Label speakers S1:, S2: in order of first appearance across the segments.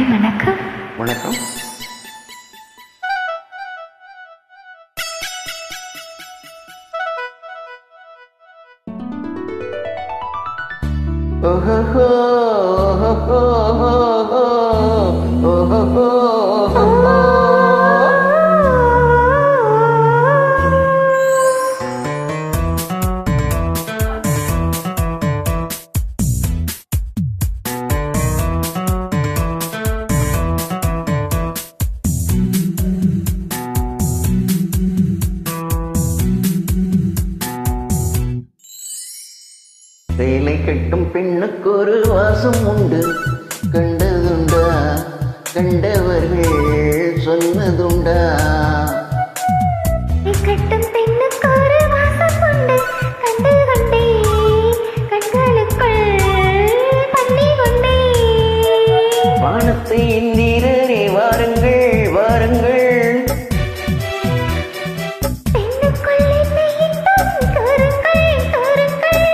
S1: hi வணக்கம்
S2: வணக்கம் ஓஹோ சேலை கட்டும் பெண்ணுக்கு ஒரு வாசம் உண்டு கண்டதுண்டா கண்டவர்கள் சொன்னதுண்டா
S1: கட்டும் பெண்ணுக்கு ஒரு வாசம் உண்டு கண்டு கொண்டே கண்களுக்குள் பள்ளி கொண்டே
S2: வானத்தை இந்திரரே வாருங்கள் வாருங்கள்
S1: பெண்ணுக்குள் என்னை இன்பம் கூறுங்கள் கூறுங்கள்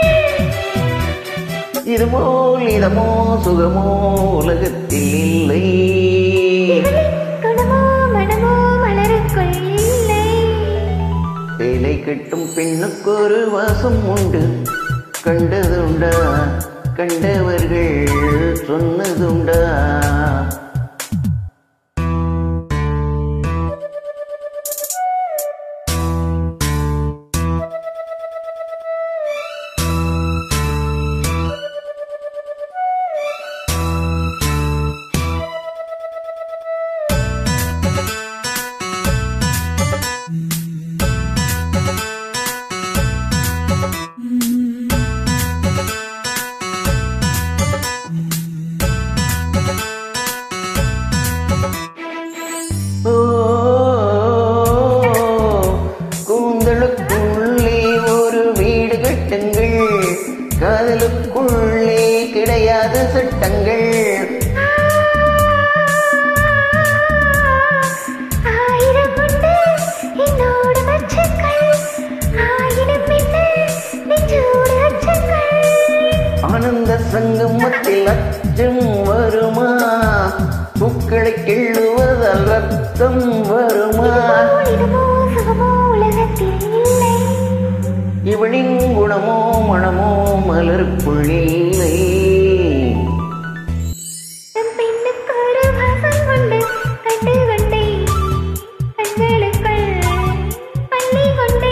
S2: இதுபோல் இதமோ சுகமோ உலகத்தில் இல்லை
S1: இவளின் குணமோ மனமோ மலருக்குள் இல்லை
S2: சேலை கட்டும் பெண்ணுக்கு ஒரு வாசம் உண்டு கண்டதுண்டா கண்டவர்கள் சொன்னதுண்டா ஓ கூந்தலுக்குள்ளே ஒரு வீடு கட்டுங்கள் காதலுக்குள்ளே கிடையாத சட்டங்கள்
S1: ஆயிரம் உண்டு என்னோடு மச்சங்கள் ஆயிரம் என்ன நெஞ்சோடு அச்சங்கள்
S2: ஆனந்த சங்கமத்தில் அச்சம் வருமா பூக்களை கிள்ளுவதால் ரத்தம் வருமா
S1: இதமோ சுகமோ உலகத்தில் இல்லை
S2: இவளின் குணமோ மனமோ மலருக்குள் இல்லை
S1: நம் பெண்ணுக்கு ஒரு வாசம் உண்டு கண்டு கொண்டே கண்களுக்குள் பள்ளி கொண்டே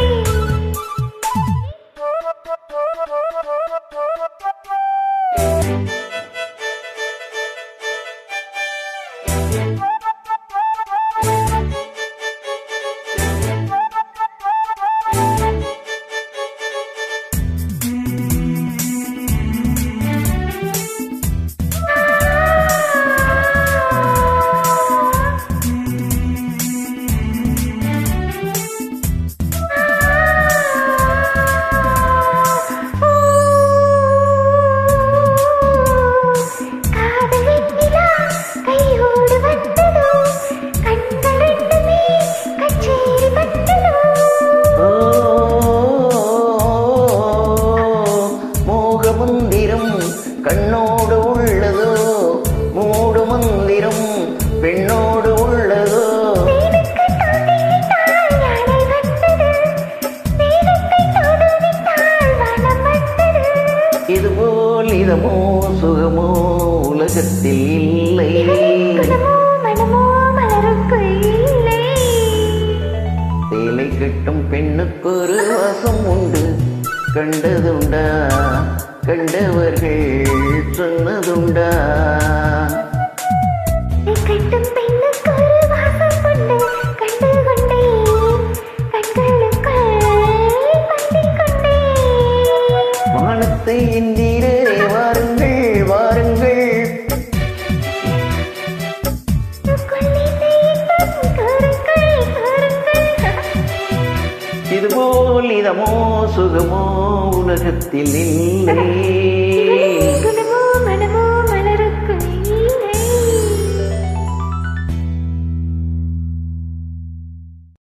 S1: காதல் வெண்ணிலா கையோடு வந்ததோ கண்கள் ரெண்டுமே கச்சேரி பண்ணதோ
S2: ஓ மோக மந்திரம் கண்ணோடு உள்ளதோ மூடு மந்திரம் பெண்ணோடு உள்ளதோ
S1: வேலுக்கு தோண்டிவிட்டால் யானை வந்தது வேலுக்கை தொடுவிட்டால் வனம் வந்தது
S2: இதுபோல் இதமோ சுகமோ உலகத்தில் இல்லை
S1: குணமோ மனமோ மலருக்குள் இல்லை
S2: சேலை கட்டும் பெண்ணுக்கு ஒரு வாசம் உண்டு கண்டதுண்டா கண்டவர்கள் சொன்னதுண்டா
S1: கட்டும் பெண்ணுக்கு ஒரு வாசம் உண்டு கண்டு கொண்டே கண்களுக்குள் பள்ளி கொண்டே
S2: வானத்தை இந்திரே வாருங்கள் வாருங்கள்
S1: கொள்ளினை இன்பம் கூறுங்கள் கூறுங்கள்
S2: இதுபோல் இதமோ சுகமோ உலகத்தில் இல்லை
S1: குணமோ